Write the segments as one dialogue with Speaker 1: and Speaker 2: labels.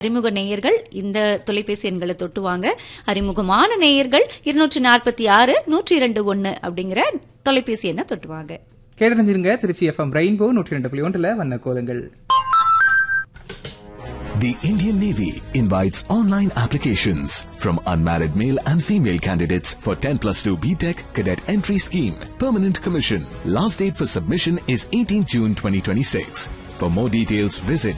Speaker 1: அறிமுக நேயர்கள் இந்த தொலைபேசி எண்களை தொட்டுவாங்க அறிமுகமான நேயர்கள் இருநூற்றி நாற்பத்தி ஆறு நூற்றி இரண்டு ஒன்னு அப்படிங்கிற தொலைபேசி எண்ணை தொட்டுவாங்க
Speaker 2: கேட்டறிஞ்சிருங்க திருச்சி எஃப்எம் ரெயின்போ நூற்றி ரெண்டு புள்ளி ஒன்றுல வண்ண கோலங்கள்
Speaker 3: The Indian Navy invites online applications from unmarried male and female candidates for 10 plus 2 BTEC cadet entry scheme. Permanent commission. Last date for submission is 18 June 2026. For more details, visit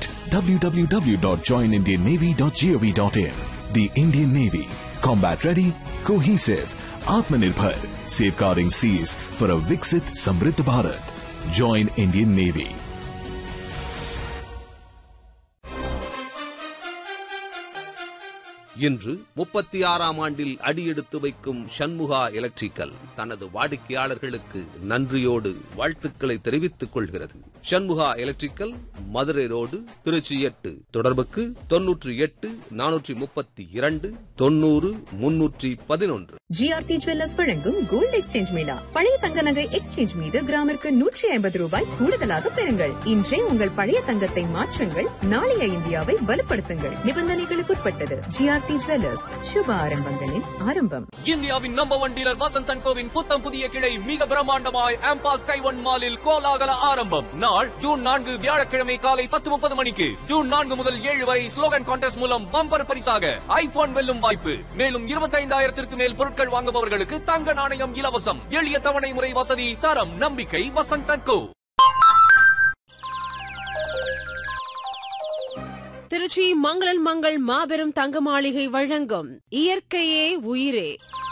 Speaker 3: www.joinindiannavy.gov.in. The Indian Navy. Combat ready, cohesive, Atmanirbhar, safeguarding seas for a Viksit Samriddh Bharat. Join Indian Navy.
Speaker 4: இன்று முப்பத்தி ஆறாம் ஆண்டில் அடியெடுத்து வைக்கும் சண்முகா electrical தனது வாடிக்கையாளர்களுக்கு நன்றியோடு வாழ்த்துக்களை தெரிவித்துக் கொள்கிறது சண்முகா எலக்ட்ரிக்கல் மதுரை ரோடு திருச்சி எட்டு தொடர்புக்கு தொன்னூற்றி எட்டு நானூற்றி முப்பத்தி இரண்டு தொண்ணூறு முன்னூற்றி பதினொன்று
Speaker 5: ஜிஆர்டி ஜுவல்லர்ஸ் வழங்கும் கோல்டு எக்ஸ்சேஞ்ச் மேளா பழைய தங்க நகை எக்ஸ்சேஞ்ச் மீது கிராமிற்கு நூற்றி ஐம்பது ரூபாய் கூடுதலாக பெறுங்கள் இன்றே உங்கள் பழைய தங்கத்தை மாற்றுங்கள் நாளைய இந்தியாவை வலுப்படுத்துங்கள் நிபந்தனைகளுக்குட்பட்டது ஜிஆர்டி ஜுவல்லர்ஸ் சுப ஆரம்பங்களின் ஆரம்பம்
Speaker 6: இந்தியாவின் நம்பர் ஒன் டீலர் வசந்தன் கோவின் புத்தம் புதிய கிளை மிக பிரம்மாண்டமாய் ஆம்பாஸ் கைவன் மாலில் கோலாகல ஆரம்பம் நாள் ஜூன் நான்கு வியாழக்கிழமை காலை பத்து முப்பது மணிக்கு ஜூன் நான்கு முதல் ஏழு வரை ஸ்லோகன் கான்டெஸ்ட் மூலம் பம்பர் பரிசாக ஐபோன் வெல்லும் வாய்ப்பு மேலும் இருபத்தைந்தாயிரத்திற்கு மேல் பொருட்கள் வாங்குபவர்களுக்கு தங்க நாணயம் இலவசம் எளிய தவணை முறை வசதி தரம் நம்பிக்கை வசந்தன் கோ
Speaker 7: திருச்சி மங்களன் மங்கள் மாபெரும் தங்க மாளிகை வழங்கும் இயற்கையே உயிரே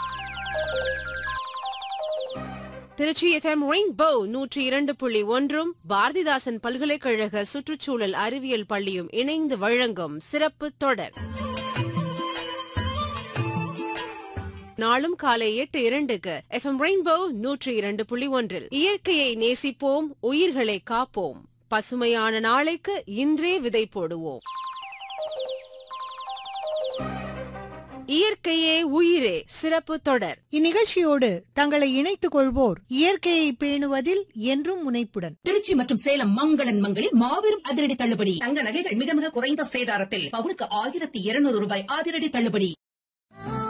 Speaker 7: திருச்சி எஃப்எம் ரெயின்போ நூற்றி இரண்டு புள்ளி ஒன்றும் பாரதிதாசன் பல்கலைக்கழக சுற்றுச்சூழல் அறிவியல் பள்ளியும் இணைந்து வழங்கும் சிறப்பு தொடர் நாளும் காலை எட்டு இரண்டுக்கு எஃப்எம் ரெயின்போ நூற்றி இரண்டு புள்ளி ஒன்றில் இயற்கையை நேசிப்போம் உயிர்களை காப்போம் பசுமையான நாளைக்கு இன்றே விதை போடுவோம் இயற்கையே உயிரே சிறப்பு தொடர்
Speaker 8: இந்நிகழ்ச்சியோடு தங்களை இணைத்துக் கொள்வோர் இயற்கையை பேணுவதில் என்றும் முனைப்புடன்
Speaker 9: திருச்சி மற்றும் சேலம் மங்களன் மங்களில் மாபெரும் அதிரடி தள்ளுபடி தங்க நகைகள் மிக மிக குறைந்த சேதாரத்தில் பவுனுக்கு ஆயிரத்தி இருநூறு ரூபாய் அதிரடி தள்ளுபடி